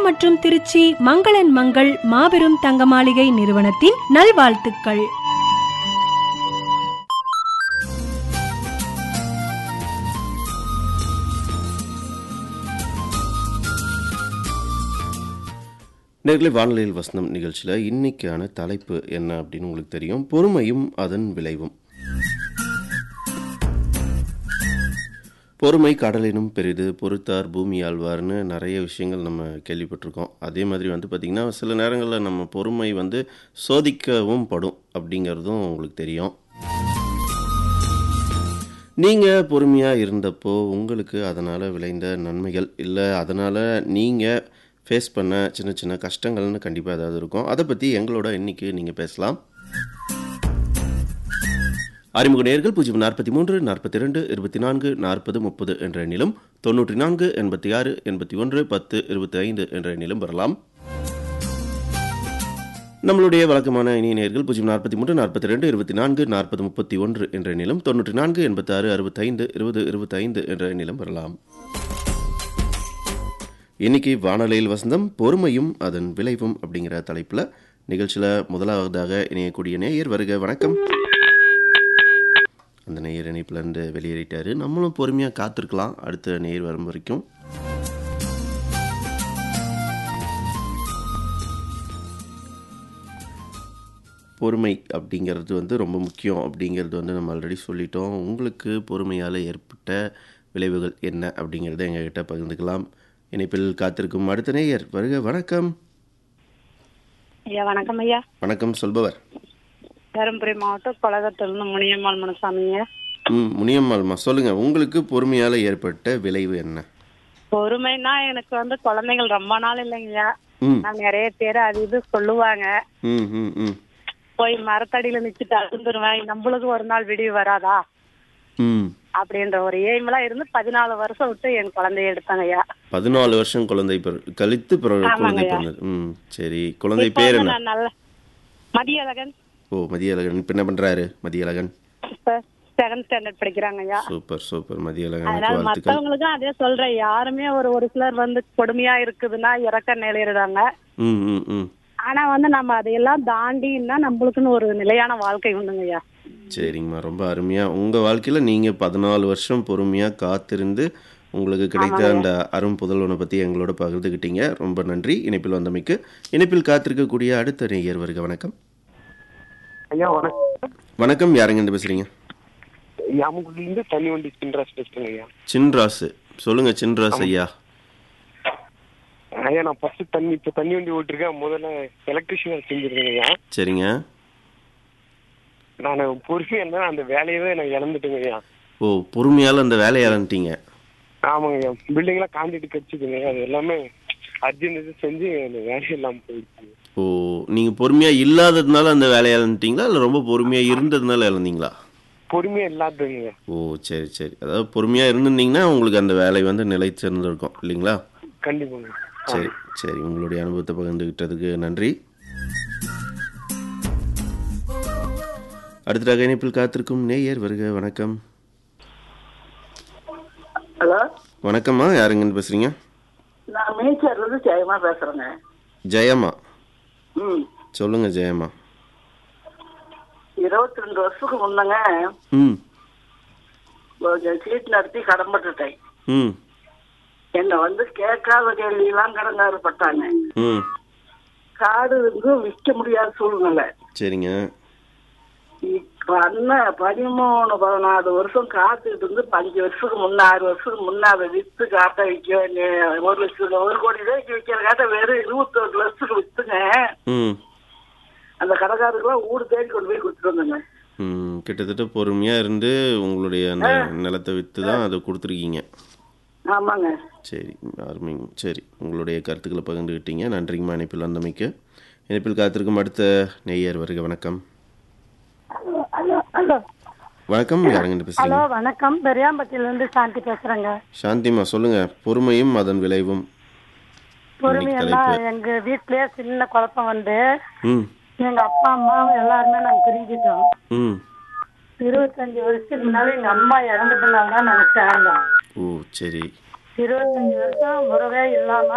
மற்றும் திருச்சி மங்களன் மங்கள் மாபெரும் தங்க மாளிகை நிறுவனத்தின் நல்வாழ்த்துக்கள் நேர்களை வானொலியில் வசனம் நிகழ்ச்சியில் இன்னைக்கான தலைப்பு என்ன அப்படின்னு உங்களுக்கு தெரியும் பொறுமையும் அதன் விளைவும் பொறுமை கடலினும் பெரிது பொறுத்தார் பூமி ஆழ்வார்னு நிறைய விஷயங்கள் நம்ம கேள்விப்பட்டிருக்கோம் அதே மாதிரி வந்து பார்த்திங்கன்னா சில நேரங்களில் நம்ம பொறுமை வந்து சோதிக்கவும் படும் அப்படிங்கிறதும் உங்களுக்கு தெரியும் நீங்கள் பொறுமையாக இருந்தப்போ உங்களுக்கு அதனால் விளைந்த நன்மைகள் இல்லை அதனால் நீங்கள் ஃபேஸ் பண்ண சின்ன சின்ன கஷ்டங்கள்னு கண்டிப்பாக ஏதாவது இருக்கும் அதை பற்றி எங்களோட இன்னைக்கு நீங்கள் பேசலாம் அறிமுக நேர்கள் பூஜ்ஜியம் நாற்பத்தி மூன்று நாற்பத்தி ரெண்டு இருபத்தி நான்கு நாற்பது முப்பது என்ற எண்ணிலும் தொண்ணூற்றி நான்கு எண்பத்தி ஆறு எண்பத்தி ஒன்று பத்து இருபத்தி ஐந்து என்ற எண்ணிலும் வரலாம் நம்மளுடைய வழக்கமான இனிய நேர்கள் பூஜ்ஜியம் நாற்பத்தி மூன்று நாற்பத்தி ரெண்டு இருபத்தி நான்கு நாற்பது முப்பத்தி ஒன்று என்ற எண்ணிலும் தொண்ணூற்றி நான்கு எண்பத்தி ஆறு அறுபத்தைந்து இருபது இருபத்தைந்து என்ற எண்ணிலும் வரலாம் இன்னைக்கு வானொலியில் வசந்தம் பொறுமையும் அதன் விளைவும் அப்படிங்கிற தலைப்பில் நிகழ்ச்சியில் முதலாவதாக இணையக்கூடிய நேயர் வருக வணக்கம் அந்த நேயர் இணைப்புலேருந்து வெளியேறிட்டாரு நம்மளும் பொறுமையாக காத்திருக்கலாம் அடுத்த நேயர் வரும் வரைக்கும் பொறுமை அப்படிங்கிறது வந்து ரொம்ப முக்கியம் அப்படிங்கிறது வந்து நம்ம ஆல்ரெடி சொல்லிட்டோம் உங்களுக்கு பொறுமையால் ஏற்பட்ட விளைவுகள் என்ன அப்படிங்கிறத எங்ககிட்ட பகிர்ந்துக்கலாம் இணைப்பில் காத்திருக்கும் அடுத்த நேயர் வருக வணக்கம் ஐயா வணக்கம் ஐயா வணக்கம் சொல்பவர் தருமபுரி மாவட்டம் கொலகத்திலிருந்து முனியம்மாள் மனசாமிங்க ம் முனியம்மாள்மா சொல்லுங்கள் உங்களுக்கு பொறுமையால் ஏற்பட்ட விளைவு என்ன பொறுமைன்னா எனக்கு வந்து குழந்தைகள் ரொம்ப நாள் இல்லைங்கய்யா ம் நான் நிறைய பேர் அது இது சொல்லுவாங்க ம் ம் ம் போய் மரத்தடியில நிச்சுட்டு அழுந்துருவேன் நம்மளுக்கு ஒரு நாள் விடிவு வராதா ம் அப்படின்ற ஒரு எய்ம்லாம் இருந்து பதினாலு வருஷம் விட்டு என் குழந்தைய எடுத்தாங்க ஐயா பதினாலு வருஷம் குழந்தை பிற கழித்து பிற- குழந்தை ஆமாங்கய்யா. பிறந்தது ம் சரி குழந்தை இப்ப பேர் வந்து என்ன நான் நல்ல மதியழகன் ஓ மதியழகன் இப்போ என்ன பண்ணுறாரு மதியழகன் இப்ப செகண்ட் ஸ்டாண்டர்ட் படிக்கிறாங்க ஐயா சூப்பர் சூப்பர் மதியழகனுக்கு அதனால வாழ்த்துக்கள் மத்தவங்களுக்கும் அதே சொல்றேன் யாருமே ஒரு ஒரு சிலர் வந்து கொடுமையா இருக்குதுன்னா இறக்க நிலையிடுறாங்க ம் ம் ம் ஆனா வந்து நம்ம அதையெல்லாம் தாண்டின்னா நம்மளுக்குன்னு ஒரு நிலையான வாழ்க்கை உண்டுங்கய்யா சரிங்கம்மா ரொம்ப அருமையாக உங்கள் வாழ்க்கையில் நீங்கள் பதினாலு வருஷம் பொறுமையாக காத்திருந்து உங்களுக்கு கிடைத்த அந்த அரும் புதல்வனை பற்றி எங்களோட பகிர்ந்துக்கிட்டீங்க ரொம்ப நன்றி இணைப்பில் வந்தமைக்கு இணைப்பில் காத்திருக்கக்கூடிய அடுத்த நேயர் வருக வணக்கம் ஐயா வணக்கம் வணக்கம் யாருங்க இருந்து பேசுகிறீங்க யாமுக்குள்ள தண்ணி வண்டி சின்ராஸ் பேசுறேங்க ஐயா சின்ராசு சொல்லுங்க சின்ராஸ் ஐயா ஐயா நான் ஃபர்ஸ்ட் தண்ணி இப்போ தண்ணி வண்டி ஓட்டிருக்கேன் முதல்ல எலக்ட்ரிஷியன் செஞ்சிருந்தேங்க ஐயா சரிங்க நான் பொறுமையா இருந்தா அந்த வேலையவே நான் இழந்துட்டேங்க ஐயா ஓ பொறுமையால் அந்த வேலையை இறந்துட்டீங்க ஆமாங்க ஐயா பில்டிங்லாம் காண்டிட்டு கடிச்சுதுங்க அது எல்லாமே அர்ஜென்ட் இது செஞ்சு அந்த வேலையே இல்லாம போயிடுச்சு ஓ நீங்கள் பொறுமையாக இல்லாததுனால அந்த வேலையை இழந்துட்டீங்களா இல்லை ரொம்ப பொறுமையாக இருந்ததுனால இழந்தீங்களா பொறுமையா இல்லாததுங்க ஐயா. ஓ சரி சரி அதாவது பொறுமையாக இருந்திருந்தீங்கன்னா உங்களுக்கு அந்த வேலை வந்து நிலைச்சிருந்திருக்கும் இல்லைங்களா கண்டிப்பாங்க சரி சரி உங்களுடைய அனுபவத்தை பகிர்ந்துகிட்டதுக்கு நன்றி அடுத்ததாக இணைப்பில் காத்திருக்கும் நேயர் வருக வணக்கம் ஹலோ வணக்கம்மா யாருங்கன்னு பேசுறீங்க நான் மீச்சர்ல இருந்து ஜெயமா பேசுறேங்க ஜெயம்மா ம் சொல்லுங்க ஜெயம்மா இருபத்தி ரெண்டு வருஷத்துக்கு முன்னங்க ம் ஒரு சீட் நடத்தி கடன்பட்டுட்டேன் ம் என்னை வந்து கேட்காத கேள்வியெல்லாம் கடங்காறு பட்டாங்க ம் காடு இருந்து விற்க முடியாத சூழ்நிலை சரிங்க இப்ப அண்ணன் பதிமூணு பதினாலு வருஷம் காத்துக்கிட்டு இருந்து அஞ்சு வருஷத்துக்கு முன்ன ஆறு வருஷத்துக்கு முன்ன அதை வித்து காட்ட விற்க வேண்டிய ஒரு லட்சம் ஒரு கோடி ரூபாய்க்கு விற்கிற காட்ட வெறும் இருபத்தொரு லட்சத்துக்கு வித்துங்க ம் அந்த கடைக்காரருக்குலாம் ஊடு தேடி கொண்டு போய் கொடுத்துட்டு வந்தேங்க ம் கிட்டத்தட்ட பொறுமையாக இருந்து உங்களுடைய அந்த நிலத்தை விற்று தான் அதை கொடுத்துருக்கீங்க ஆமாங்க சரி அருமைங்க சரி உங்களுடைய கருத்துக்களை பகிர்ந்துக்கிட்டீங்க நன்றிங்கம்மா இணைப்பில் வந்தமைக்கு இணைப்பில் காத்திருக்கும் அடுத்த நெய்யர் வருக வணக்கம் ஹலோ வணக்கம் யாருங்க பேசுறீங்க ஹலோ வணக்கம் பெரியாம்பட்டியில இருந்து சாந்தி பேசுறேங்க சாந்திமா சொல்லுங்க பொறுமையும் அதன் விளைவும் பொறுமையெல்லாம் எங்க வீட்லயே சின்ன குழப்பம் வந்து ம் எங்க அப்பா அம்மா எல்லாருமே நாங்க பிரிஞ்சிட்டோம் ம் இருபத்தஞ்சு வருஷத்துக்கு முன்னாடி எங்க அம்மா இறந்துட்டனால தான் நாங்க சேர்ந்தோம் ஓ சரி இருபத்தஞ்சு வருஷம் உறவே இல்லாம